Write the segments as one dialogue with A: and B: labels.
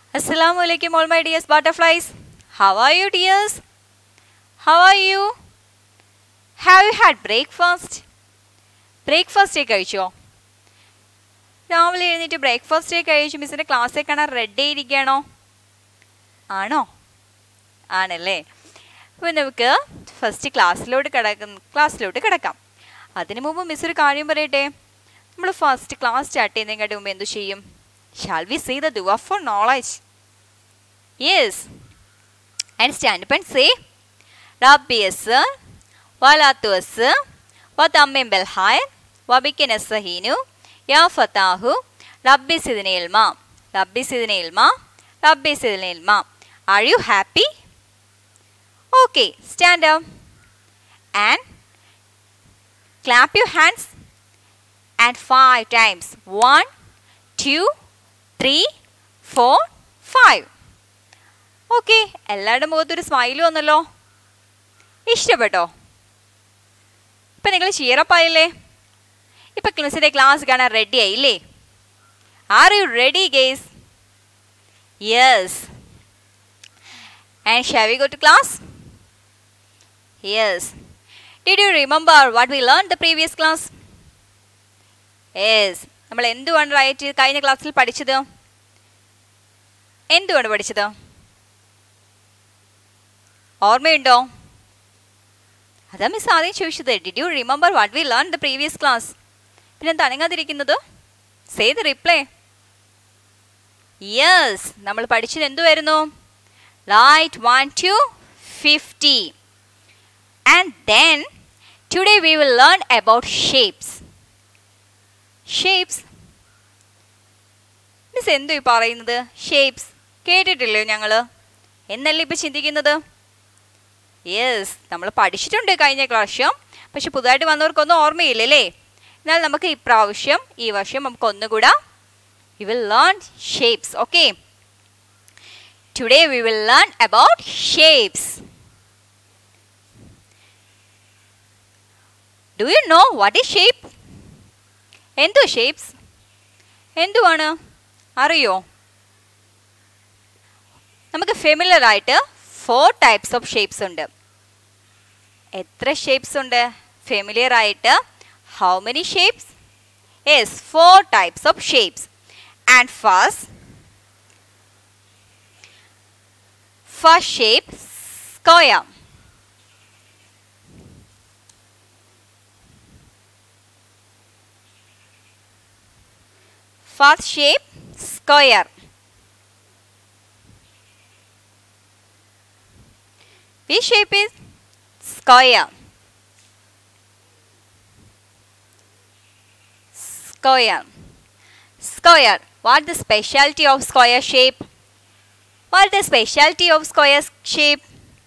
A: Assalamu alaikum, all my dears butterflies. How are you, dears? How are you? Have you had breakfast? Breakfast കഴിച്ചോ രാവിലെ എഴുന്നേറ്റ് breakfast കഴിച്ചു മിസ്സിൻ്റെ ക്ലാസ്സിൽ കാണാൻ ready ആയിരിക്കുകയാണോ ആണോ ആണല്ലേ അപ്പോൾ നമുക്ക് ഫസ്റ്റ് ക്ലാസ്സിലോട്ട് കിടക്കുന്ന ക്ലാസ്സിലോട്ട് കിടക്കാം അതിനു മുമ്പ് മിസ് ഒരു കാര്യം പറയട്ടെ നമ്മൾ ഫസ്റ്റ് ക്ലാസ് സ്റ്റാർട്ട് ചെയ്യുന്നതിനെക്കാട്ടി മുമ്പ് എന്തു ചെയ്യും ഷാൽ വി സീ ദ ദുവ for knowledge yes and stand up and say റബ്ബി എസ് വലാത്തു എസ് വതമ്മിം ബൽഹായ് വബിക്ക് നസഹീനു യാ ഫത്താഹു റബ്ബി സിദിന ഇൽമ റബ്ബി സിദിന ഇൽമ റബ്ബി സിദിന ഇൽമ are you happy okay stand up and clap your hands and five times one two three four five okay എല്ലാവരുടെ മുഖത്തൊരു സ്മൈൽ വന്നല്ലോ ഇഷ്ടപ്പെട്ടോ ഇപ്പം നിങ്ങൾ ചീറപ്പായില്ലേ ഇപ്പം ക്ലിസിൻ്റെ ക്ലാസ് കാണാൻ റെഡി ആയില്ലേ are you ready guys yes and shall we go to class yes did you remember what we learn the previous class yes നമ്മൾ എന്തുകൊണ്ട് റൈറ്റ് കഴിഞ്ഞ ക്ലാസ്സിൽ പഠിച്ചത് എന്തുകൊണ്ട് പഠിച്ചത് ഓർമ്മയുണ്ടോ അതാ മിസ് ആദ്യം ചോദിച്ചത് did you remember what we learn the previous class പിന്നെ എന്താ അനങ്ങാതിരിക്കുന്നത് സേ ദ റിപ്ലൈ യെസ് നമ്മൾ പഠിച്ചത് എന്തുവായിരുന്നു light one two fifty and then today we will learn about shapes shapes miss എന്തു ഈ പറയുന്നത് ഷേപ്സ് കേട്ടിട്ടില്ലേ ഞങ്ങൾ എന്നല്ലേ ഇപ്പം ചിന്തിക്കുന്നത് യെസ് നമ്മൾ പഠിച്ചിട്ടുണ്ട് കഴിഞ്ഞ പ്രാവശ്യം പക്ഷെ പുതുതായിട്ട് വന്നവർക്കൊന്നും ഓർമ്മയില്ലല്ലേ എന്നാൽ നമുക്ക് ഇപ്രാവശ്യം ഈ വർഷം നമുക്ക് ഒന്നുകൂടെ we will learn shapes okay today we will learn about shapes do you know what is shape എന്തോ ഷേപ്സ് എന്തുവാണ് അറിയോ നമുക്ക് ഫെമിലർ ആയിട്ട് ഫോർ ടൈപ്സ് ഓഫ് ഷേപ്സ് ഉണ്ട് എത്ര ഷേപ്സ് ഉണ്ട് ഫെമിലിയർ ആയിട്ട് how many shapes yes four types of shapes and first first shape square First shape square. Which shape is square? Square. Square. What the specialty of square shape? What the specialty of square shape?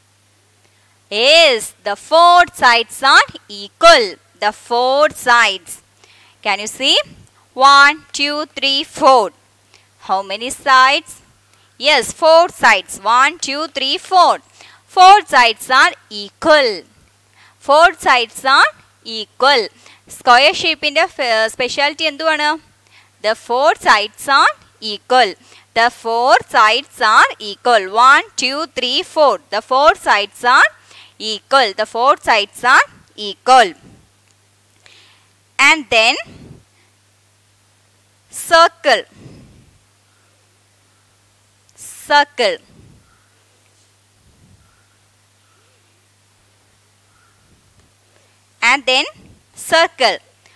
A: Is the four sides are equal. The four sides. Can you see? One, two, three, four. How many sides? Yes, four sides. One, two, three, four. Four sides are equal. Four sides are equal. Square ഷേപ്പിൻ്റെ speciality എന്തുവാണ് the four sides are equal the four sides are equal one two three four the four sides are equal the four sides are equal and then circle circle and then circle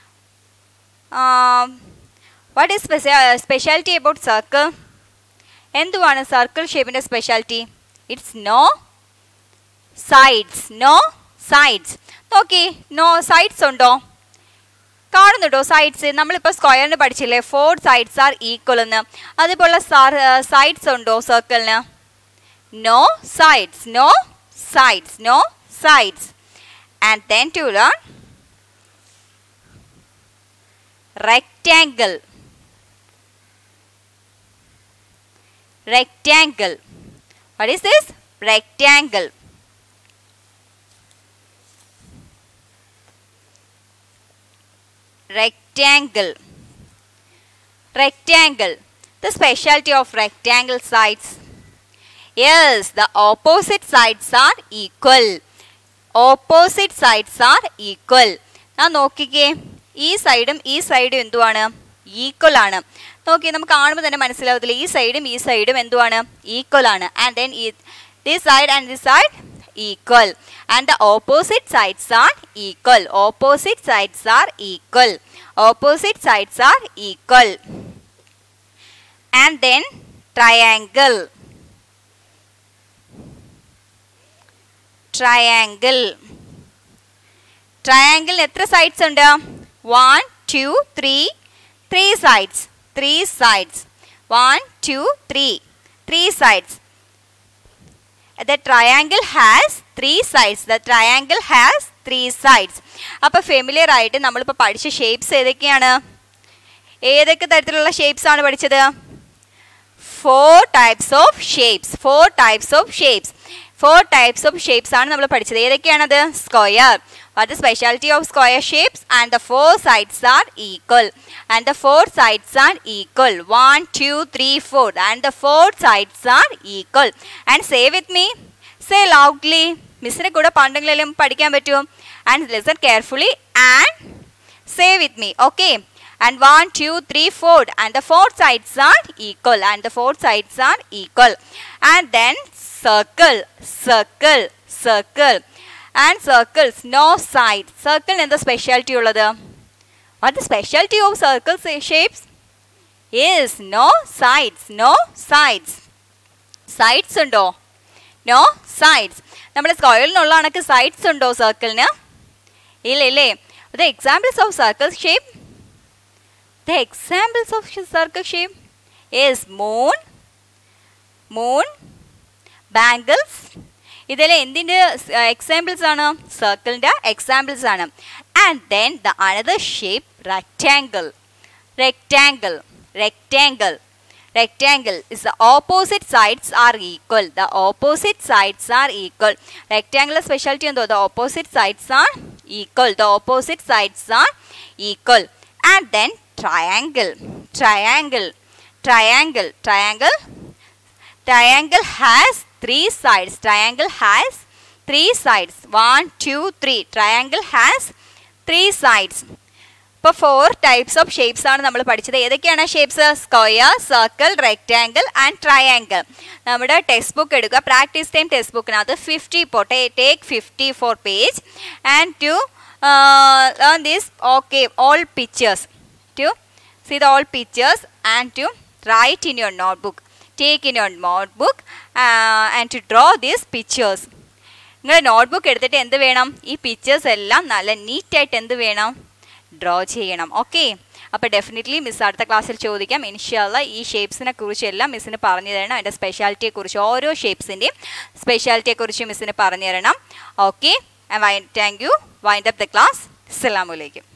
A: um, what is specia- specialty about circle എന്തുവാണ് circle ഷേപ്പിൻ്റെ speciality it's no sides no sides നോക്കി no sides ഉണ്ടോ കാണുന്നുണ്ടോ sides നമ്മളിപ്പോൾ സ്ക്വയറിന് പഠിച്ചില്ലേ four sides are equal എന്ന് അതുപോലെ സൈഡ്സ് ഉണ്ടോ സർക്കിളിന് no sides no sides no sides and then to learn rectangle rectangle what is this rectangle rectangle rectangle the specialty of rectangle sides yes the opposite sides are equal opposite sides are equal ആ നോക്കിക്കേ ഈ സൈഡും ഈ സൈഡും എന്തുവാണ് equal ആണ് നോക്കി നമുക്ക് കാണുമ്പോൾ തന്നെ മനസ്സിലാവത്തില്ല ഈ സൈഡും ഈ സൈഡും എന്തുവാണ് ഈക്വൽ ആണ് and then this side and this side equal and the opposite sides are equal opposite sides are equal opposite sides are equal and then triangle triangle triangle എത്ര സൈഡ്സ് ഉണ്ട് one two three three sides three sides one two three three sides the triangle has three sides the triangle has three sides അപ്പോൾ familiar ആയിട്ട് നമ്മളിപ്പോൾ പഠിച്ച shapes ഏതൊക്കെയാണ് ഏതൊക്കെ തരത്തിലുള്ള shapes ആണ് പഠിച്ചത് four types of shapes four types of shapes four types of shapes ആണ് നമ്മൾ പഠിച്ചത് ഏതൊക്കെയാണത് square what the speciality of square shapes and the four sides are equal and the four sides are equal one two three four and the four sides are equal and say with me say loudly മിസ്സിനെ കൂടെ പണ്ടെങ്കിലും പഠിക്കാൻ പറ്റുമോ and listen carefully and say with me okay and 1 2 3 4 and the four sides are equal and the four sides are equal and then circle circle circle and circles no side circle എന്താ speciality ഉള്ളത് what the specialty of circles shapes is no sides no sides sides ഉണ്ടോ no sides നമ്മുടെ സ്ക്വയറിനുള്ള കണക്ക് sides ഉണ്ടോ സർക്കിളിന് ഇല്ല ഇല്ലേ the examples of circle shape The examples of sh- circle shape is moon, moon, bangles. ഇതെല്ലാം എന്തിൻ്റെ എക്സാമ്പിൾസ് ആണ് സർക്കിളിൻ്റെ എക്സാമ്പിൾസ് ആണ് and then the another shape rectangle rectangle rectangle rectangle is the opposite sides are equal the opposite sides are equal rectangular specialty എന്തോ the opposite sides are equal the opposite sides are equal and then triangle triangle triangle triangle triangle has three sides triangle has three sides one two three triangle has three sides ഇപ്പോൾ four types of shapes ആണ് നമ്മൾ പഠിച്ചത് ഏതൊക്കെയാണ് shapes square circle rectangle and triangle നമ്മുടെ text book എടുക്കുക practice time text ബുക്കിനകത്ത് fifty പോട്ടെ take fifty four page and to learn these okay all pictures to see the all pictures and to write in your notebook take in your notebook uh, and to draw these pictures നിങ്ങൾ notebook എടുത്തിട്ട് എന്ത് വേണം ഈ pictures എല്ലാം നല്ല നീറ്റായിട്ട് എന്ത് വേണം ഡ്രോ ചെയ്യണം ഓക്കെ അപ്പോൾ ഡെഫിനറ്റ്ലി മിസ് അടുത്ത ക്ലാസ്സിൽ ചോദിക്കാം ഇൻഷാല്ല ഈ ഷേപ്സിനെ കുറിച്ചെല്ലാം മിസ്സിന് പറഞ്ഞു തരണം അതിൻ്റെ സ്പെഷ്യാലിറ്റിയെ കുറിച്ച് ഓരോ ഷേപ്സിൻ്റെയും സ്പെഷ്യാലിറ്റിയെ കുറിച്ച് മിസ്സിന് പറഞ്ഞു തരണം okay thank you wind up the class അസ്സലാമലൈക്കും